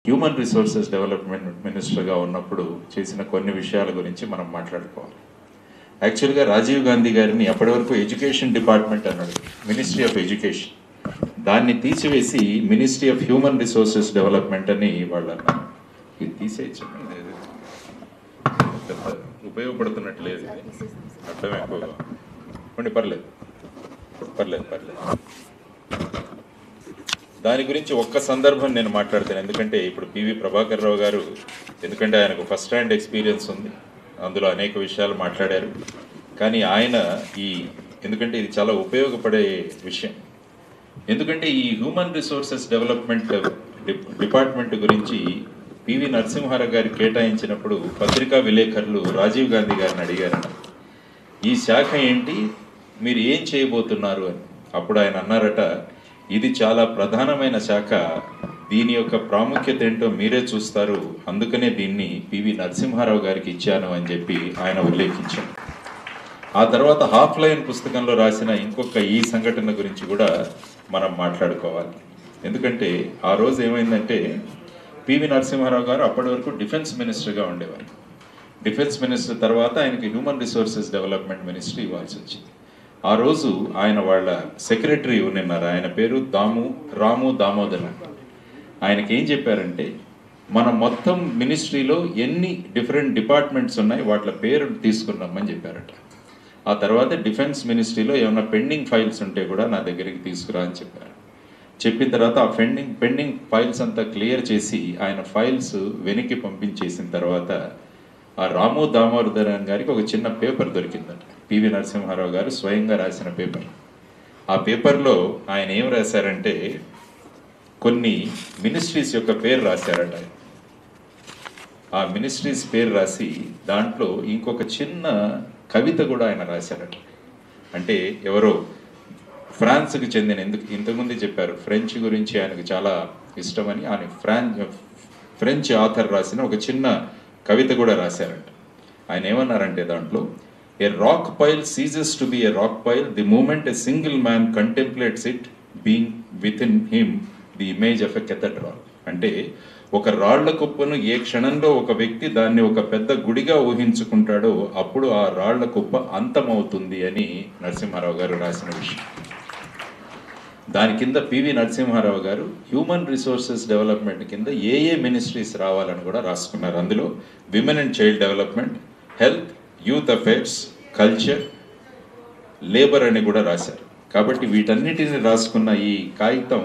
Human resources development మినిస్టర్గా ఉన్నప్పుడు చేసిన కొన్ని విషయాల గురించి మనం మాట్లాడుకోవాలి యాక్చువల్గా రాజీవ్ గాంధీ గారిని అప్పటి వరకు ఎడ్యుకేషన్ డిపార్ట్మెంట్ అన్నాడు మినిస్ట్రీ ఆఫ్ ఎడ్యుకేషన్ దాన్ని తీసివేసి ministry of human resources development అని వాళ్ళు అన్నారు ఇది తీసేయచ్చు ఇది పెద్ద ఉపయోగపడుతున్నట్టు లేదు ఇది అర్థం ఎక్కువగా ఉండి పర్లేదు పర్లేదు పర్లేదు దాని గురించి ఒక్క సందర్భం నేను మాట్లాడతాను ఎందుకంటే ఇప్పుడు పివి ప్రభాకర్ రావు గారు ఎందుకంటే ఆయనకు ఫస్ట్ హ్యాండ్ ఎక్స్పీరియన్స్ ఉంది అందులో అనేక విషయాలు మాట్లాడారు కానీ ఆయన ఈ ఎందుకంటే ఇది చాలా ఉపయోగపడే విషయం ఎందుకంటే ఈ హ్యూమన్ రిసోర్సెస్ డెవలప్మెంట్ డిప్- డిపార్ట్మెంట్ గురించి పివి నరసింహారావు గారు కేటాయించినప్పుడు పత్రికా విలేకరులు రాజీవ్ గాంధీ గారిని అడిగారట ఈ శాఖ ఏంటి మీరు ఏం చేయబోతున్నారు అని అప్పుడు ఆయన అన్నారట ఇది చాలా ప్రధానమైన శాఖ దీని యొక్క ప్రాముఖ్యత ఏంటో మీరే చూస్తారు అందుకనే దీన్ని పివి నరసింహారావు గారికి ఇచ్చాను అని చెప్పి ఆయన ఉల్లేఖించారు ఆ తర్వాత హాఫ్ లైన్ పుస్తకంలో రాసిన ఇంకొక ఈ సంఘటన గురించి కూడా మనం మాట్లాడుకోవాలి ఎందుకంటే ఆ రోజు ఏమైందంటే పివి నరసింహారావు గారు అప్పటి వరకు డిఫెన్స్ మినిస్టర్గా ఉండేవారు డిఫెన్స్ మినిస్టర్ తర్వాత ఆయనకి హ్యూమన్ రిసోర్సెస్ డెవలప్మెంట్ మినిస్ట్రీ ఇవ్వాల్సి వచ్చింది ఆ రోజు ఆయన వాళ్ళ సెక్రటరీ ఉన్నారు ఆయన పేరు దాము రాము దామోదర్ ఆయనకి ఏం చెప్పారంటే మన మొత్తం మినిస్ట్రీలో ఎన్ని డిఫరెంట్ డిపార్ట్మెంట్స్ ఉన్నాయి వాటి పేరు తీసుకున్నామని చెప్పారట ఆ తర్వాత డిఫెన్స్ మినిస్ట్రీలో ఏమైనా పెండింగ్ ఫైల్స్ ఉంటే కూడా నా దగ్గరికి తీసుకురా అని చెప్పారు చెప్పిన తర్వాత ఆ పెండింగ్ పెండింగ్ ఫైల్స్ అంతా క్లియర్ చేసి ఆయన ఫైల్స్ వెనక్కి పంపించేసిన తర్వాత ఆ రాము దామోదరన్ గారికి ఒక చిన్న పేపర్ దొరికిందట పివి నరసింహారావు గారు స్వయంగా రాసిన పేపర్ ఆ పేపర్లో ఆయన ఏం రాశారంటే కొన్ని మినిస్ట్రీస్ యొక్క పేరు రాశారట ఆయన. ఆ మినిస్ట్రీస్ పేరు రాసి దాంట్లో ఇంకొక చిన్న కవిత కూడా ఆయన రాశారట అంటే ఎవరో ఫ్రాన్స్కి చెందిన ఎందుకు ఇంతకుముందే చెప్పారు ఫ్రెంచ్ గురించి ఆయనకు చాలా ఇష్టమని ఆయన ఫ్రాన్ ఫ్రెంచ్ ఆథర్ రాసిన ఒక చిన్న కవిత కూడా రాశారంట ఆయన ఏమన్నారంటే దాంట్లో a rock pile ceases to be a rock pile the moment a single man contemplates it being within him the image of a cathedral అంటే ఒక రాళ్ల కుప్పను ఏ క్షణంలో ఒక వ్యక్తి దాన్ని ఒక పెద్ద గుడిగా ఊహించుకుంటాడో అప్పుడు ఆ రాళ్ల కుప్ప అంతమవుతుంది అని నరసింహారావు గారు రాసిన విషయం దాని కింద పివి నరసింహారావు గారు హ్యూమన్ రిసోర్సెస్ డెవలప్మెంట్ కింద ఏ ఏ మినిస్ట్రీస్ రావాలని కూడా రాసుకున్నారు అందులో women and child development health youth affairs culture labour అని కూడా రాశారు కాబట్టి వీటన్నిటిని రాసుకున్న ఈ కాగితం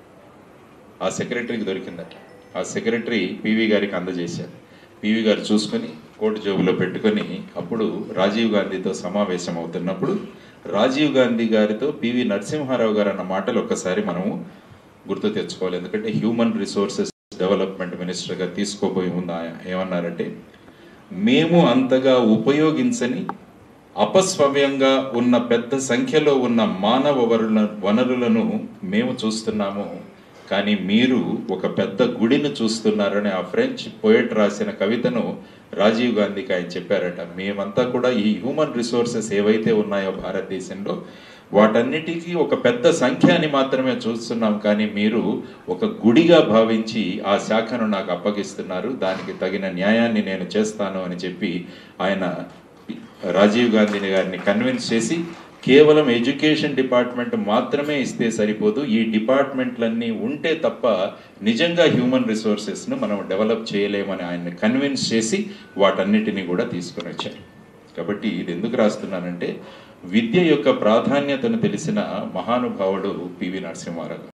ఆ సెక్రటరీకి దొరికిందట ఆ సెక్రటరీ పివి గారికి అందజేశారు పివి గారు చూసుకొని కోటు జేబులో పెట్టుకొని అప్పుడు రాజీవ్ గాంధీతో సమావేశం అవుతున్నప్పుడు రాజీవ్ గాంధీ గారితో పివి నరసింహారావు గారు అన్న మాటలు ఒక్కసారి మనము గుర్తు తెచ్చుకోవాలి ఎందుకంటే హ్యూమన్ రిసోర్సెస్ డెవలప్మెంట్ మినిస్టర్గా తీసుకోబోయి ముందు ఆయన ఏమన్నారంటే మేము అంతగా ఉపయోగించని అపస్వయంగా ఉన్న పెద్ద సంఖ్యలో ఉన్న మానవ వరుల వనరులను మేము చూస్తున్నాము కానీ మీరు ఒక పెద్ద గుడిని చూస్తున్నారని ఆ ఫ్రెంచ్ పోయట్ రాసిన కవితను రాజీవ్ గాంధీకి ఆయన చెప్పారట మేమంతా కూడా ఈ హ్యూమన్ రిసోర్సెస్ ఏవైతే ఉన్నాయో భారతదేశంలో వాటన్నిటికీ ఒక పెద్ద సంఖ్య అని మాత్రమే చూస్తున్నాం కానీ మీరు ఒక గుడిగా భావించి ఆ శాఖను నాకు అప్పగిస్తున్నారు దానికి తగిన న్యాయాన్ని నేను చేస్తాను అని చెప్పి ఆయన రాజీవ్ గాంధీని గారిని కన్విన్స్ చేసి కేవలం ఎడ్యుకేషన్ డిపార్ట్మెంట్ మాత్రమే ఇస్తే సరిపోదు ఈ డిపార్ట్మెంట్లన్నీ ఉంటే తప్ప నిజంగా హ్యూమన్ రిసోర్సెస్ను మనం డెవలప్ చేయలేమని ఆయన్ని కన్విన్స్ చేసి వాటన్నిటిని కూడా తీసుకొని వచ్చారు కాబట్టి ఇది ఎందుకు రాస్తున్నానంటే విద్య యొక్క ప్రాధాన్యతను తెలిసిన మహానుభావుడు పివి నరసింహారావు